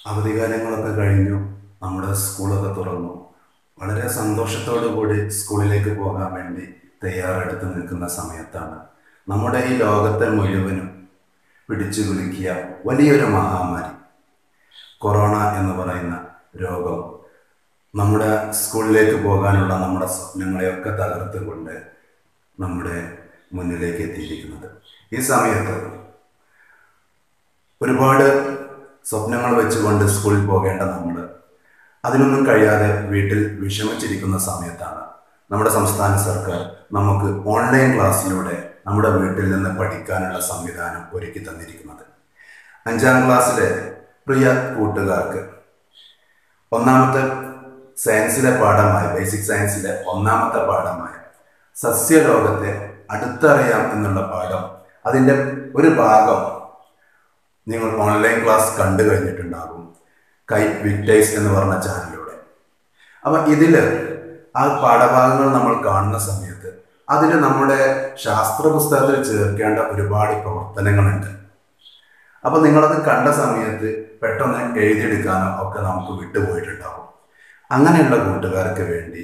അവധിക്കാലങ്ങളൊക്കെ കഴിഞ്ഞു നമ്മുടെ സ്കൂളൊക്കെ തുറന്നു വളരെ സന്തോഷത്തോടു കൂടി സ്കൂളിലേക്ക് പോകാൻ വേണ്ടി തയ്യാറെടുത്ത് നിൽക്കുന്ന സമയത്താണ് നമ്മുടെ ഈ ലോകത്തെ മുഴുവനും പിടിച്ചു കുലുക്കിയ വലിയൊരു മഹാമാരി കൊറോണ എന്ന് പറയുന്ന രോഗം നമ്മുടെ സ്കൂളിലേക്ക് പോകാനുള്ള നമ്മുടെ സ്വപ്നങ്ങളെയൊക്കെ തകർത്തുകൊണ്ട് നമ്മുടെ മുന്നിലേക്ക് എത്തിയിരിക്കുന്നത് ഈ സമയത്ത് ഒരുപാട് സ്വപ്നങ്ങൾ വെച്ചുകൊണ്ട് സ്കൂളിൽ പോകേണ്ട നമ്മൾ അതിനൊന്നും കഴിയാതെ വീട്ടിൽ വിഷമിച്ചിരിക്കുന്ന സമയത്താണ് നമ്മുടെ സംസ്ഥാന സർക്കാർ നമുക്ക് ഓൺലൈൻ ക്ലാസ്സിലൂടെ നമ്മുടെ വീട്ടിൽ നിന്ന് പഠിക്കാനുള്ള സംവിധാനം ഒരുക്കി തന്നിരിക്കുന്നത് അഞ്ചാം ക്ലാസ്സിലെ പ്രിയ കൂട്ടുകാർക്ക് ഒന്നാമത്തെ സയൻസിലെ പാഠമായ ബേസിക് സയൻസിലെ ഒന്നാമത്തെ പാഠമായ സസ്യലോകത്തെ അടുത്തറിയാം എന്നുള്ള പാഠം അതിൻ്റെ ഒരു ഭാഗം നിങ്ങൾ ഓൺലൈൻ ക്ലാസ് കണ്ടു കഴിഞ്ഞിട്ടുണ്ടാകും കൈ വിക്ടേഴ്സ് എന്ന് പറഞ്ഞ ചാനലിലൂടെ അപ്പം ഇതിൽ ആ പാഠഭാഗങ്ങൾ നമ്മൾ കാണുന്ന സമയത്ത് അതിൽ നമ്മുടെ ശാസ്ത്ര പുസ്തകത്തിൽ ചേർക്കേണ്ട ഒരുപാട് പ്രവർത്തനങ്ങളുണ്ട് അപ്പം നിങ്ങളത് കണ്ട സമയത്ത് പെട്ടെന്ന് എഴുതിയെടുക്കാനോ ഒക്കെ നമുക്ക് വിട്ടുപോയിട്ടുണ്ടാവും അങ്ങനെയുള്ള കൂട്ടുകാർക്ക് വേണ്ടി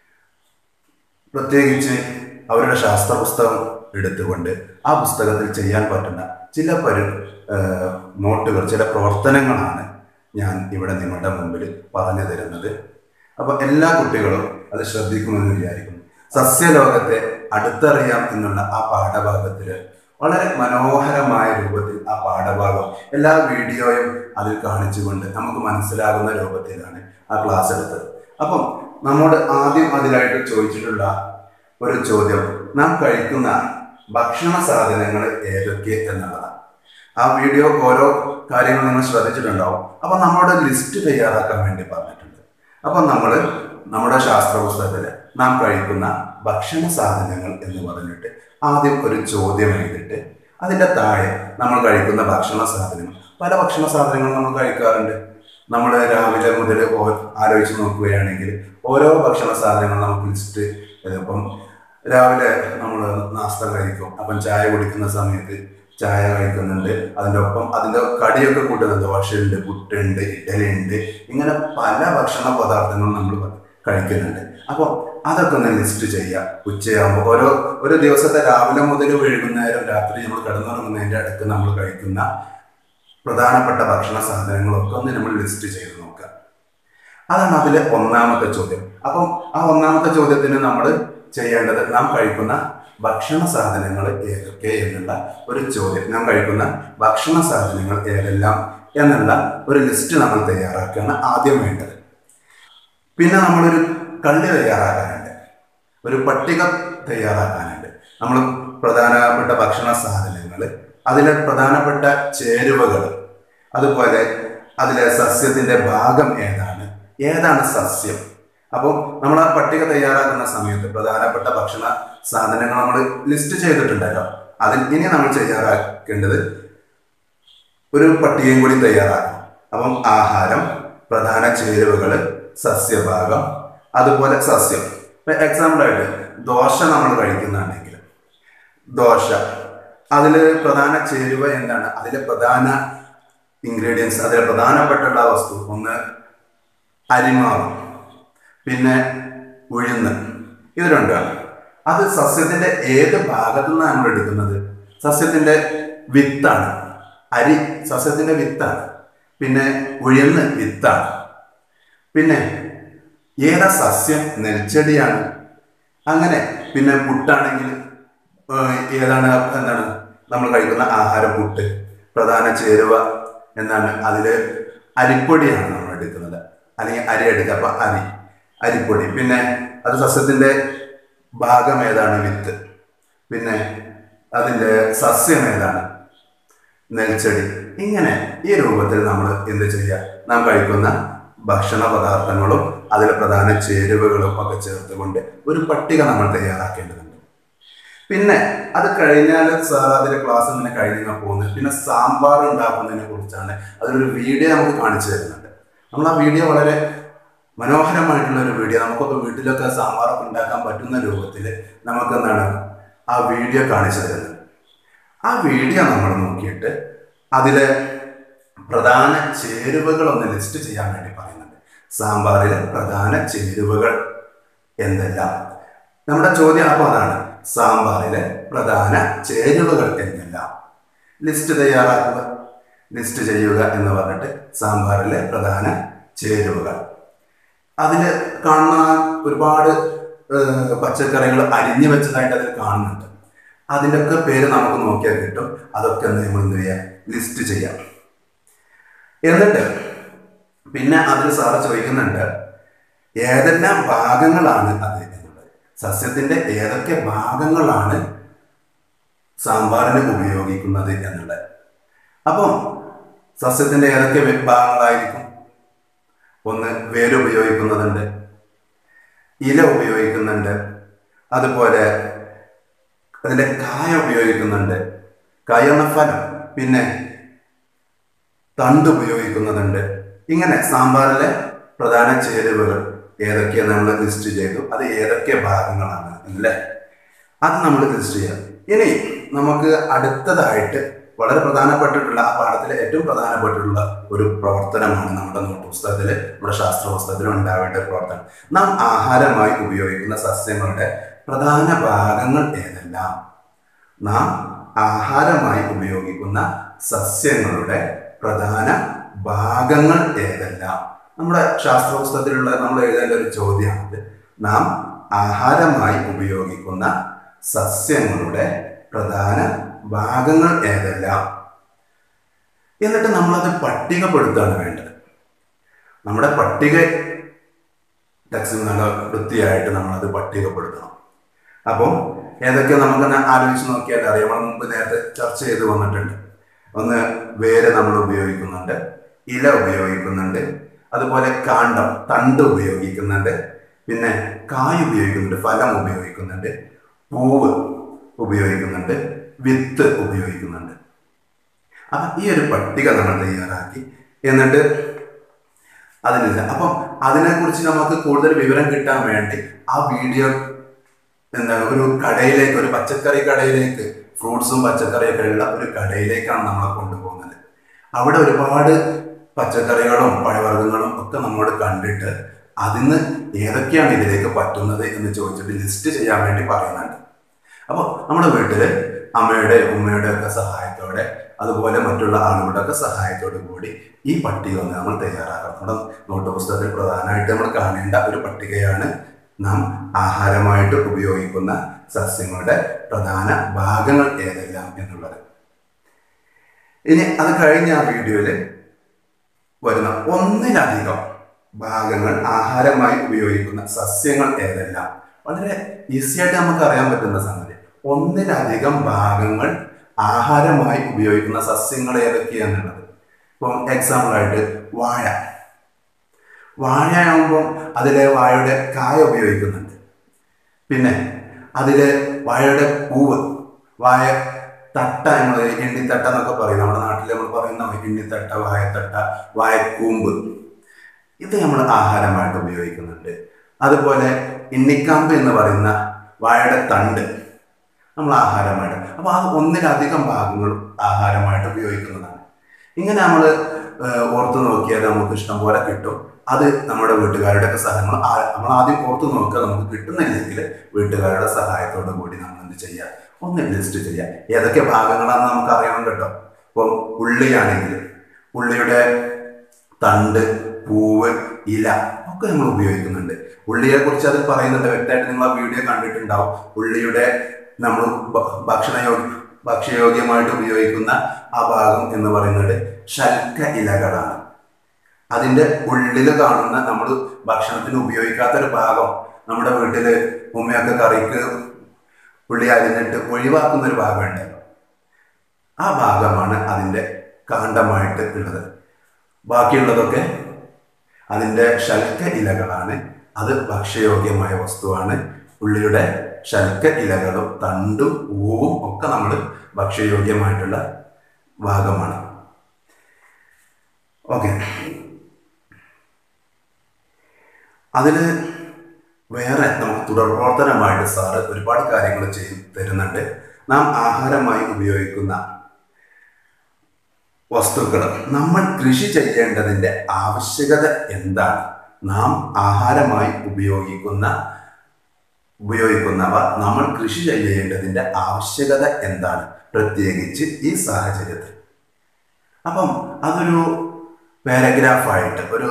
പ്രത്യേകിച്ച് അവരുടെ ശാസ്ത്ര പുസ്തകം എടുത്തുകൊണ്ട് ആ പുസ്തകത്തിൽ ചെയ്യാൻ പറ്റുന്ന ചില പരി ഏഹ് നോട്ടുകൾ ചില പ്രവർത്തനങ്ങളാണ് ഞാൻ ഇവിടെ നിങ്ങളുടെ മുമ്പിൽ പറഞ്ഞു തരുന്നത് അപ്പോൾ എല്ലാ കുട്ടികളും അത് ശ്രദ്ധിക്കുമെന്ന് വിചാരിക്കുന്നു സസ്യലോകത്തെ അടുത്തറിയാം എന്നുള്ള ആ പാഠഭാഗത്തിൽ വളരെ മനോഹരമായ രൂപത്തിൽ ആ പാഠഭാഗം എല്ലാ വീഡിയോയും അതിൽ കാണിച്ചുകൊണ്ട് നമുക്ക് മനസ്സിലാകുന്ന രൂപത്തിലാണ് ആ ക്ലാസ് എടുത്തത് അപ്പം നമ്മോട് ആദ്യം അതിലായിട്ട് ചോദിച്ചിട്ടുള്ള ഒരു ചോദ്യം നാം കഴിക്കുന്ന ഭക്ഷണ സാധനങ്ങൾ ഏതൊക്കെ എന്നുള്ളതാണ് ആ വീഡിയോ ഓരോ കാര്യങ്ങൾ നിങ്ങൾ ശ്രദ്ധിച്ചിട്ടുണ്ടാവും അപ്പം നമ്മളോട് ലിസ്റ്റ് തയ്യാറാക്കാൻ വേണ്ടി പറഞ്ഞിട്ടുണ്ട് അപ്പം നമ്മൾ നമ്മുടെ ശാസ്ത്ര പുസ്തകത്തിൽ നാം കഴിക്കുന്ന ഭക്ഷണ സാധനങ്ങൾ എന്ന് പറഞ്ഞിട്ട് ആദ്യം ഒരു ചോദ്യം എഴുതിയിട്ട് അതിൻ്റെ താഴെ നമ്മൾ കഴിക്കുന്ന ഭക്ഷണ സാധനങ്ങൾ പല ഭക്ഷണ സാധനങ്ങളും നമ്മൾ കഴിക്കാറുണ്ട് നമ്മൾ രാവിലെ മുതൽ ഓ- ആലോചിച്ച് നോക്കുകയാണെങ്കിൽ ഓരോ ഭക്ഷണ സാധനങ്ങൾ നമുക്ക് ലിസ്റ്റ് ഇപ്പം രാവിലെ നമ്മൾ നാസ്ത കഴിക്കും അപ്പം ചായ കുടിക്കുന്ന സമയത്ത് ചായ കഴിക്കുന്നുണ്ട് അതിൻ്റെ ഒപ്പം അതിൻ്റെ കടിയൊക്കെ കൂട്ടുന്നുണ്ട് ദോശയുണ്ട് പുട്ടുണ്ട് ഇഡലിയുണ്ട് ഇങ്ങനെ പല ഭക്ഷണ പദാർത്ഥങ്ങളും നമ്മൾ കഴിക്കുന്നുണ്ട് അപ്പോൾ അതൊക്കെ ഒന്ന് ലിസ്റ്റ് ചെയ്യുക ഉച്ചയാകുമ്പോൾ ഓരോ ഒരു ദിവസത്തെ രാവിലെ മുതൽ വൈകുന്നേരം രാത്രി നമ്മൾ കിടന്നുറങ്ങുന്നതിൻ്റെ അടുത്ത് നമ്മൾ കഴിക്കുന്ന പ്രധാനപ്പെട്ട ഭക്ഷണ സാധനങ്ങളൊക്കെ ഒന്ന് നമ്മൾ ലിസ്റ്റ് ചെയ്ത് നോക്കുക അതാണ് അതിലെ ഒന്നാമത്തെ ചോദ്യം അപ്പം ആ ഒന്നാമത്തെ ചോദ്യത്തിന് നമ്മൾ ചെയ്യേണ്ടത് നാം കഴിക്കുന്ന ഭക്ഷണ സാധനങ്ങൾ ഏതൊക്കെ എന്നുള്ള ഒരു ചോദ്യം നാം കഴിക്കുന്ന ഭക്ഷണ സാധനങ്ങൾ ഏതെല്ലാം എന്നുള്ള ഒരു ലിസ്റ്റ് നമ്മൾ തയ്യാറാക്കുകയാണ് ആദ്യം വേണ്ടത് പിന്നെ നമ്മളൊരു കള്ളി തയ്യാറാക്കാനുണ്ട് ഒരു പട്ടിക തയ്യാറാക്കാനുണ്ട് നമ്മൾ പ്രധാനപ്പെട്ട ഭക്ഷണ സാധനങ്ങൾ അതിലെ പ്രധാനപ്പെട്ട ചേരുവകൾ അതുപോലെ അതിലെ സസ്യത്തിൻ്റെ ഭാഗം ഏതാണ് ഏതാണ് സസ്യം അപ്പം നമ്മൾ ആ പട്ടിക തയ്യാറാക്കുന്ന സമയത്ത് പ്രധാനപ്പെട്ട ഭക്ഷണ സാധനങ്ങൾ നമ്മൾ ലിസ്റ്റ് ചെയ്തിട്ടുണ്ടല്ലോ അതിൽ ഇനി നമ്മൾ തയ്യാറാക്കേണ്ടത് ഒരു പട്ടികയും കൂടി തയ്യാറാക്കണം അപ്പം ആഹാരം പ്രധാന ചേരുവകൾ സസ്യഭാഗം അതുപോലെ സസ്യം ഇപ്പം എക്സാമ്പിളായിട്ട് ദോശ നമ്മൾ കഴിക്കുന്നുണ്ടെങ്കിൽ ദോശ അതിൽ പ്രധാന ചേരുവ എന്താണ് അതിലെ പ്രധാന ഇൻഗ്രീഡിയൻസ് അതിലെ പ്രധാനപ്പെട്ടുള്ള വസ്തു ഒന്ന് അരിമാവ് പിന്നെ ഉഴുന്ന് ഇത് രണ്ടാണ് അത് സസ്യത്തിന്റെ ഏത് ഭാഗത്തു നിന്നാണ് നമ്മൾ എടുക്കുന്നത് സസ്യത്തിന്റെ വിത്താണ് അരി സസ്യത്തിന്റെ വിത്താണ് പിന്നെ ഉഴുന്ന് വിത്താണ് പിന്നെ ഏതാ സസ്യം നെൽച്ചെടിയാണ് അങ്ങനെ പിന്നെ പുട്ടാണെങ്കിൽ ഏഹ്, ഏതാണ് എന്താണ് നമ്മൾ കഴിക്കുന്ന ആഹാരം പുട്ട് പ്രധാന ചേരുവ എന്താണ് അതിൽ അരിപ്പൊടിയാണ് നമ്മൾ എടുക്കുന്നത് അല്ലെങ്കിൽ അരി എടുക്കുക അപ്പം അരി അരിപ്പൊടി പിന്നെ അത് സസ്യത്തിൻ്റെ ഭാഗം ഏതാണ് വിത്ത് പിന്നെ അതിൻ്റെ സസ്യം ഏതാണ് നെൽച്ചെടി ഇങ്ങനെ ഈ രൂപത്തിൽ നമ്മൾ എന്ത് ചെയ്യുക നാം കഴിക്കുന്ന ഭക്ഷണ പദാർത്ഥങ്ങളും അതിലെ പ്രധാന ചേരുവകളും ഒക്കെ ചേർത്തുകൊണ്ട് ഒരു പട്ടിക നമ്മൾ തയ്യാറാക്കേണ്ടതുണ്ട് പിന്നെ അത് കഴിഞ്ഞാൽ സാർ അതിന്റെ ക്ലാസ് ഇങ്ങനെ കഴിഞ്ഞാൽ പോകുന്നത് പിന്നെ സാമ്പാർ ഉണ്ടാക്കുന്നതിനെ കുറിച്ചാണ് അതിലൊരു വീഡിയോ നമുക്ക് കാണിച്ചു തരുന്നുണ്ട് നമ്മൾ ആ വീഡിയോ വളരെ മനോഹരമായിട്ടുള്ള ഒരു വീഡിയോ നമുക്കൊക്കെ വീട്ടിലൊക്കെ സാമ്പാറൊക്കെ ഉണ്ടാക്കാൻ പറ്റുന്ന രൂപത്തിൽ നമുക്ക് എന്താണ് ആ വീഡിയോ കാണിച്ചു തരുന്നത് ആ വീഡിയോ നമ്മൾ നോക്കിയിട്ട് അതിലെ പ്രധാന ചേരുവകൾ ഒന്ന് ലിസ്റ്റ് ചെയ്യാൻ വേണ്ടി പറയുന്നുണ്ട് സാമ്പാറിലെ പ്രധാന ചേരുവകൾ എന്തെല്ലാം നമ്മുടെ ചോദ്യം അപ്പോൾ അതാണ് സാമ്പാറിലെ പ്രധാന ചേരുവകൾ എന്തെല്ലാം ലിസ്റ്റ് തയ്യാറാക്കുക ലിസ്റ്റ് ചെയ്യുക എന്ന് പറഞ്ഞിട്ട് സാമ്പാറിലെ പ്രധാന ചേരുവകൾ അതിൽ കാണുന്ന ഒരുപാട് പച്ചക്കറികൾ അരിഞ്ഞു വെച്ചതായിട്ട് അതിൽ കാണുന്നുണ്ട് അതിൻ്റെയൊക്കെ പേര് നമുക്ക് നോക്കിയാൽ കിട്ടും അതൊക്കെ ഒന്ന് നമ്മൾ എന്ത് ചെയ്യാം ലിസ്റ്റ് ചെയ്യാം എന്നിട്ട് പിന്നെ അതിൽ സാറ് ചോദിക്കുന്നുണ്ട് ഏതെല്ലാം ഭാഗങ്ങളാണ് അത് എന്നുള്ളത് സസ്യത്തിന്റെ ഏതൊക്കെ ഭാഗങ്ങളാണ് സാമ്പാറിന് ഉപയോഗിക്കുന്നത് എന്നുള്ളത് അപ്പം സസ്യത്തിന്റെ ഏതൊക്കെ ഭാഗങ്ങളായിരിക്കും ഒന്ന് വേര് ഉപയോഗിക്കുന്നതുണ്ട് ഇല ഉപയോഗിക്കുന്നുണ്ട് അതുപോലെ അതിന്റെ കായ ഉപയോഗിക്കുന്നുണ്ട് കായ എന്ന ഫലം പിന്നെ തണ്ട് ഉപയോഗിക്കുന്നതുണ്ട് ഇങ്ങനെ സാമ്പാറിലെ പ്രധാന ചേരുവകൾ ഏതൊക്കെയാണ് നമ്മൾ ലിസ്റ്റ് ചെയ്തു അത് ഏതൊക്കെ ഭാഗങ്ങളാണ് അല്ലേ അത് നമ്മൾ ലിസ്റ്റ് ചെയ്യാം ഇനി നമുക്ക് അടുത്തതായിട്ട് വളരെ പ്രധാനപ്പെട്ടിട്ടുള്ള ആ പാഠത്തിലെ ഏറ്റവും പ്രധാനപ്പെട്ടിട്ടുള്ള ഒരു പ്രവർത്തനമാണ് നമ്മുടെ നോട്ട് പുസ്തകത്തിൽ നമ്മുടെ ശാസ്ത്ര പുസ്തകത്തിൽ ഉണ്ടാവേണ്ട ഒരു പ്രവർത്തനം നാം ആഹാരമായി ഉപയോഗിക്കുന്ന സസ്യങ്ങളുടെ പ്രധാന ഭാഗങ്ങൾ ഏതെല്ലാം നാം ആഹാരമായി ഉപയോഗിക്കുന്ന സസ്യങ്ങളുടെ പ്രധാന ഭാഗങ്ങൾ ഏതെല്ലാം നമ്മുടെ ശാസ്ത്ര പുസ്തകത്തിലുള്ള നമ്മൾ എഴുതേണ്ട ഒരു ചോദ്യമാണിത് നാം ആഹാരമായി ഉപയോഗിക്കുന്ന സസ്യങ്ങളുടെ പ്രധാന ഭാഗങ്ങൾ ഏതെല്ലാം എന്നിട്ട് നമ്മളത് പട്ടികപ്പെടുത്താണ് വേണ്ടത് നമ്മുടെ പട്ടിക ടെക്സ്റ്റ് നല്ല വൃത്തിയായിട്ട് നമ്മളത് പട്ടികപ്പെടുത്തണം അപ്പം ഏതൊക്കെ നമുക്കൊന്ന് ആലോചിച്ച് നോക്കിയാൽ അറിയാം നമ്മൾ മുമ്പ് നേരത്തെ ചർച്ച ചെയ്ത് വന്നിട്ടുണ്ട് ഒന്ന് വേര് നമ്മൾ ഉപയോഗിക്കുന്നുണ്ട് ഇല ഉപയോഗിക്കുന്നുണ്ട് അതുപോലെ കാണ്ടം തണ്ട് ഉപയോഗിക്കുന്നുണ്ട് പിന്നെ കായ് ഉപയോഗിക്കുന്നുണ്ട് ഫലം ഉപയോഗിക്കുന്നുണ്ട് പൂവ് ഉപയോഗിക്കുന്നുണ്ട് വിത്ത് ഉപയോഗിക്കുന്നുണ്ട് അപ്പം ഈ ഒരു പട്ടിക നമ്മൾ തയ്യാറാക്കി എന്നിട്ട് അതിനില്ല അപ്പം അതിനെക്കുറിച്ച് നമുക്ക് കൂടുതൽ വിവരം കിട്ടാൻ വേണ്ടി ആ വീഡിയോ എന്താണ് ഒരു കടയിലേക്ക് ഒരു പച്ചക്കറി കടയിലേക്ക് ഫ്രൂട്ട്സും പച്ചക്കറിയൊക്കെ ഉള്ള ഒരു കടയിലേക്കാണ് നമ്മളെ കൊണ്ടുപോകുന്നത് അവിടെ ഒരുപാട് പച്ചക്കറികളും പഴവർഗ്ഗങ്ങളും ഒക്കെ നമ്മോട് കണ്ടിട്ട് അതിന് ഏതൊക്കെയാണ് ഇതിലേക്ക് പറ്റുന്നത് എന്ന് ചോദിച്ചിട്ട് ലിസ്റ്റ് ചെയ്യാൻ വേണ്ടി പറയുന്നുണ്ട് അപ്പോൾ നമ്മുടെ വീട്ടിൽ അമ്മയുടെ ഉമ്മയുടെ ഒക്കെ സഹായത്തോടെ അതുപോലെ മറ്റുള്ള ആളുകളുടെ ഒക്കെ സഹായത്തോടു കൂടി ഈ പട്ടിക ഒന്ന് നമ്മൾ തയ്യാറാക്കണം നമ്മുടെ നോട്ട് പുസ്തകത്തിൽ പ്രധാനമായിട്ട് നമ്മൾ കാണേണ്ട ഒരു പട്ടികയാണ് നാം ആഹാരമായിട്ട് ഉപയോഗിക്കുന്ന സസ്യങ്ങളുടെ പ്രധാന ഭാഗങ്ങൾ ഏതെല്ലാം എന്നുള്ളത് ഇനി അത് കഴിഞ്ഞ ആ വീഡിയോയിൽ വരുന്ന ഒന്നിലധികം ഭാഗങ്ങൾ ആഹാരമായി ഉപയോഗിക്കുന്ന സസ്യങ്ങൾ ഏതെല്ലാം വളരെ ഈസി ആയിട്ട് നമുക്ക് അറിയാൻ പറ്റുന്ന സംഗതി ഒന്നിലധികം ഭാഗങ്ങൾ ആഹാരമായി ഉപയോഗിക്കുന്ന സസ്യങ്ങൾ ഏതൊക്കെയാണെന്നുള്ളത് ഇപ്പം എക്സാമ്പിളായിട്ട് വാഴ വാഴയാകുമ്പോൾ അതിലെ വാഴയുടെ കായ ഉപയോഗിക്കുന്നുണ്ട് പിന്നെ അതിലെ വാഴയുടെ പൂവ് വാഴ തട്ട നമ്മൾ എണ്ണിത്തട്ട എന്നൊക്കെ പറയും നമ്മുടെ നാട്ടിൽ നമ്മൾ പറയുന്ന എണ്ണിത്തട്ട വാഴത്തട്ട വാഴക്കൂമ്പ് ഇത് നമ്മൾ ആഹാരമായിട്ട് ഉപയോഗിക്കുന്നുണ്ട് അതുപോലെ ഇണ്ണിക്കാമ്പ് എന്ന് പറയുന്ന വാഴയുടെ തണ്ട് നമ്മൾ ആഹാരമായിട്ട് അപ്പോൾ ആ ഒന്നിലധികം ഭാഗങ്ങളും ആഹാരമായിട്ട് ഉപയോഗിക്കുന്നതാണ് ഇങ്ങനെ നമ്മൾ ഓർത്ത് നോക്കിയാൽ നമുക്ക് ഇഷ്ടം പോലെ കിട്ടും അത് നമ്മുടെ വീട്ടുകാരുടെ ഒക്കെ സഹായം നമ്മൾ ആ- നമ്മൾ ആദ്യം ഓർത്ത് നോക്കുക നമുക്ക് കിട്ടുന്നില്ലെങ്കിൽ വീട്ടുകാരുടെ സഹായത്തോടു കൂടി നമ്മൾ എന്ത് ചെയ്യുക ഒന്ന് ലിസ്റ്റ് ചെയ്യുക ഏതൊക്കെ ഭാഗങ്ങളാണെന്ന് നമുക്ക് അറിയണം കേട്ടോ ഇപ്പം ഉള്ളിയാണെങ്കിൽ ഉള്ളിയുടെ തണ്ട് പൂവ് ഇല ഒക്കെ നമ്മൾ ഉപയോഗിക്കുന്നുണ്ട് ഉള്ളിയെ കുറിച്ച് അതിൽ പറയുന്നുണ്ട് വ്യക്തമായിട്ട് നിങ്ങൾ ആ വീഡിയോ കണ്ടിട്ടുണ്ടാവും ഉള്ളിയുടെ നമ്മൾ ഭ- ഭക്ഷണയോഗ്യ ഭക്ഷ്യയോഗ്യമായിട്ട് ഉപയോഗിക്കുന്ന ആ ഭാഗം എന്ന് പറയുന്നത് ശൽക്ക ഇലകളാണ് അതിന്റെ ഉള്ളിൽ കാണുന്ന നമ്മൾ ഭക്ഷണത്തിന് ഉപയോഗിക്കാത്ത ഒരു ഭാഗം നമ്മുടെ വീട്ടില് ഉമ്മയൊക്കെ കറിക്ക് ഉള്ളി അരിഞ്ഞിട്ട് ഒഴിവാക്കുന്ന ഒരു ഭാഗമുണ്ടല്ലോ ആ ഭാഗമാണ് അതിന്റെ കാണ്ഡമായിട്ട് ഉള്ളത് ബാക്കിയുള്ളതൊക്കെ അതിന്റെ ശൽക്ക ഇലകളാണ് അത് ഭക്ഷ്യയോഗ്യമായ വസ്തുവാണ് ഉള്ളിയുടെ ശൽക്ക ഇലകളും തണ്ടും പൂവും ഒക്കെ നമ്മൾ ഭക്ഷ്യയോഗ്യമായിട്ടുള്ള ഭാഗമാണ് ഓക്കെ അതിൽ വേറെ നമുക്ക് തുടർ പ്രവർത്തനമായിട്ട് സാറ് ഒരുപാട് കാര്യങ്ങൾ ചെയ്ത് തരുന്നുണ്ട് നാം ആഹാരമായി ഉപയോഗിക്കുന്ന വസ്തുക്കൾ നമ്മൾ കൃഷി ചെയ്യേണ്ടതിൻ്റെ ആവശ്യകത എന്താണ് നാം ആഹാരമായി ഉപയോഗിക്കുന്ന ഉപയോഗിക്കുന്നവ നമ്മൾ കൃഷി ചെയ്യേണ്ടതിൻ്റെ ആവശ്യകത എന്താണ് പ്രത്യേകിച്ച് ഈ സാഹചര്യത്തിൽ അപ്പം അതൊരു പാരഗ്രാഫായിട്ട് ഒരു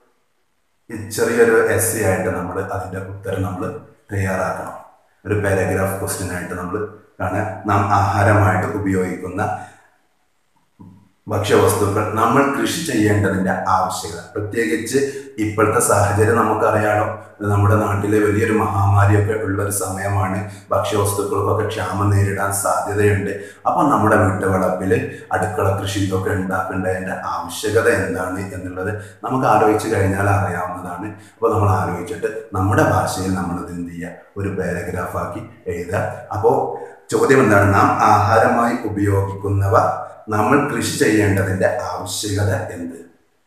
ചെറിയൊരു എസ് സി ആയിട്ട് നമ്മൾ അതിൻ്റെ ഉത്തരം നമ്മൾ തയ്യാറാക്കണം ഒരു പാരഗ്രാഫ് ക്വസ്റ്റ്യൻ ആയിട്ട് നമ്മൾ ആണ് നാം ആഹാരമായിട്ട് ഉപയോഗിക്കുന്ന ഭക്ഷ്യവസ്തുക്കൾ നമ്മൾ കൃഷി ചെയ്യേണ്ടതിൻ്റെ ആവശ്യകത പ്രത്യേകിച്ച് ഇപ്പോഴത്തെ സാഹചര്യം നമുക്കറിയാലോ നമ്മുടെ നാട്ടിലെ വലിയൊരു മഹാമാരിയൊക്കെ ഉള്ള ഒരു സമയമാണ് ഭക്ഷ്യവസ്തുക്കൾക്കൊക്കെ ക്ഷാമം നേരിടാൻ സാധ്യതയുണ്ട് അപ്പം നമ്മുടെ വീട്ടുവളപ്പിൽ അടുക്കള കൃഷിയൊക്കെ ഉണ്ടാക്കേണ്ടതിൻ്റെ ആവശ്യകത എന്താണ് എന്നുള്ളത് നമുക്ക് ആലോചിച്ച് കഴിഞ്ഞാൽ അറിയാവുന്നതാണ് അപ്പോൾ നമ്മൾ ആലോചിച്ചിട്ട് നമ്മുടെ ഭാഷയിൽ നമ്മളത് എന്ത് ചെയ്യുക ഒരു പാരഗ്രാഫാക്കി എഴുതുക അപ്പോൾ ചോദ്യം എന്താണ് നാം ആഹാരമായി ഉപയോഗിക്കുന്നവ നമ്മൾ കൃഷി ചെയ്യേണ്ടതിൻ്റെ ആവശ്യകത എന്ത്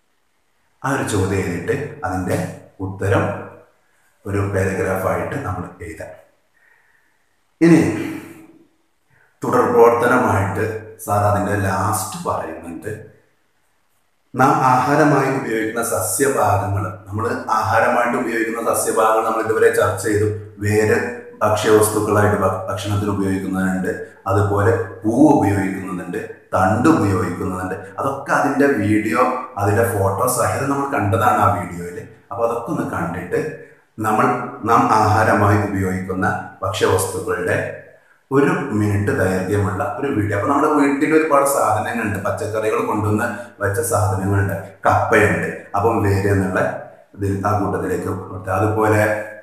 ആ ഒരു ചോദ്യം എഴുതിയിട്ട് അതിൻ്റെ ഉത്തരം ഒരു പാരഗ്രാഫായിട്ട് നമ്മൾ എഴുതാം ഇനി തുടർ പ്രവർത്തനമായിട്ട് സാർ അതിൻ്റെ ലാസ്റ്റ് പറയുന്നുണ്ട് നാം ആഹാരമായി ഉപയോഗിക്കുന്ന സസ്യഭാഗങ്ങൾ നമ്മൾ ആഹാരമായിട്ട് ഉപയോഗിക്കുന്ന സസ്യഭാഗങ്ങൾ നമ്മൾ ഇതുവരെ ചർച്ച ചെയ്തു വേര് ഭക്ഷ്യവസ്തുക്കളായിട്ട് ഭക്ഷണത്തിന് ഉപയോഗിക്കുന്നുണ്ട് അതുപോലെ പൂവ് ഉപയോഗിക്കുന്നുണ്ട് തണ്ട് ഉപയോഗിക്കുന്നുണ്ട് അതൊക്കെ അതിൻ്റെ വീഡിയോ അതിൻ്റെ ഫോട്ടോ സഹിതം നമ്മൾ കണ്ടതാണ് ആ വീഡിയോയിൽ അപ്പോൾ അതൊക്കെ ഒന്ന് കണ്ടിട്ട് നമ്മൾ നാം ആഹാരമായി ഉപയോഗിക്കുന്ന ഭക്ഷ്യവസ്തുക്കളുടെ ഒരു മിനിറ്റ് ദൈർഘ്യമുള്ള ഒരു വീഡിയോ അപ്പോൾ നമ്മുടെ വീട്ടിൽ ഒരുപാട് സാധനങ്ങളുണ്ട് പച്ചക്കറികൾ കൊണ്ടുവന്ന് വെച്ച സാധനങ്ങളുണ്ട് കപ്പയുണ്ട് അപ്പം വേര് എന്നുള്ള ഇതിൽ ആ കൂട്ടത്തിലേക്ക് അതുപോലെ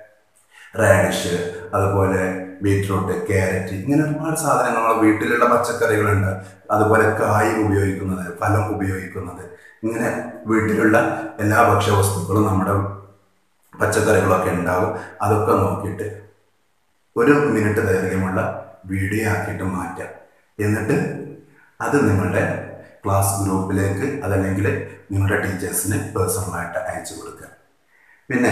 റാഡിഷ് അതുപോലെ ബീട്രൂട്ട് ക്യാരറ്റ് ഇങ്ങനെ ഒരുപാട് സാധനങ്ങൾ നമ്മുടെ വീട്ടിലുള്ള പച്ചക്കറികളുണ്ട് അതുപോലെ കായ് ഉപയോഗിക്കുന്നത് ഫലം ഉപയോഗിക്കുന്നത് ഇങ്ങനെ വീട്ടിലുള്ള എല്ലാ ഭക്ഷ്യവസ്തുക്കളും നമ്മുടെ പച്ചക്കറികളൊക്കെ ഉണ്ടാകും അതൊക്കെ നോക്കിയിട്ട് ഒരു മിനിറ്റ് ദൈർഘ്യമുള്ള വീഡിയോ ആക്കിയിട്ട് മാറ്റാം എന്നിട്ട് അത് നിങ്ങളുടെ ക്ലാസ് ഗ്രൂപ്പിലേക്ക് അതല്ലെങ്കിൽ നിങ്ങളുടെ ടീച്ചേഴ്സിന് പേഴ്സണലായിട്ട് അയച്ചു കൊടുക്കുക പിന്നെ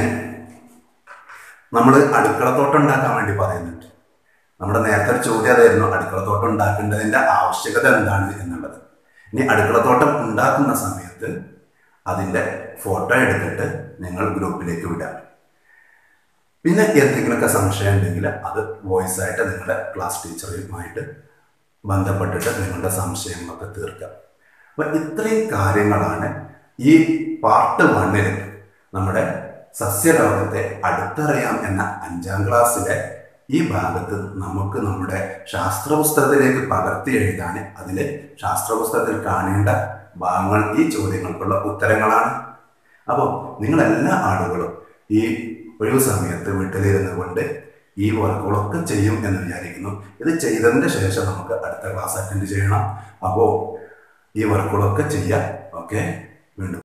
നമ്മൾ അടുക്കളത്തോട്ടം ഉണ്ടാക്കാൻ വേണ്ടി പറയുന്നുണ്ട് നമ്മുടെ നേരത്തെ ഒരു ചോദ്യം അതായിരുന്നു അടുക്കളത്തോട്ടം ഉണ്ടാക്കേണ്ടതിൻ്റെ ആവശ്യകത എന്താണ് എന്നുള്ളത് ഇനി അടുക്കളത്തോട്ടം ഉണ്ടാക്കുന്ന സമയത്ത് അതിൻ്റെ ഫോട്ടോ എടുത്തിട്ട് നിങ്ങൾ ഗ്രൂപ്പിലേക്ക് വിടാം പിന്നെ എന്തെങ്കിലുമൊക്കെ സംശയം ഉണ്ടെങ്കിൽ അത് വോയിസ് ആയിട്ട് നിങ്ങളുടെ ക്ലാസ് ടീച്ചറുമായിട്ട് ബന്ധപ്പെട്ടിട്ട് നിങ്ങളുടെ സംശയങ്ങളൊക്കെ തീർക്കാം അപ്പം ഇത്രയും കാര്യങ്ങളാണ് ഈ പാർട്ട് വണ്ണിൽ നമ്മുടെ സസ്യലോകത്തെ അടുത്തറിയാം എന്ന അഞ്ചാം ക്ലാസ്സിലെ ഈ ഭാഗത്ത് നമുക്ക് നമ്മുടെ ശാസ്ത്രപുസ്തകത്തിലേക്ക് പകർത്തി എഴുതാൻ അതിൽ ശാസ്ത്രപുസ്തകത്തിൽ കാണേണ്ട ഭാഗങ്ങൾ ഈ ചോദ്യങ്ങൾക്കുള്ള ഉത്തരങ്ങളാണ് അപ്പോൾ നിങ്ങളെല്ലാ ആളുകളും ഈ ഒഴിവ് സമയത്ത് വീട്ടിലിരുന്നു കൊണ്ട് ഈ വർക്കുകളൊക്കെ ചെയ്യും എന്ന് വിചാരിക്കുന്നു ഇത് ചെയ്തതിൻ്റെ ശേഷം നമുക്ക് അടുത്ത ക്ലാസ് അറ്റൻഡ് ചെയ്യണം അപ്പോൾ ഈ വർക്കുകളൊക്കെ ചെയ്യാം ഓക്കെ വീണ്ടും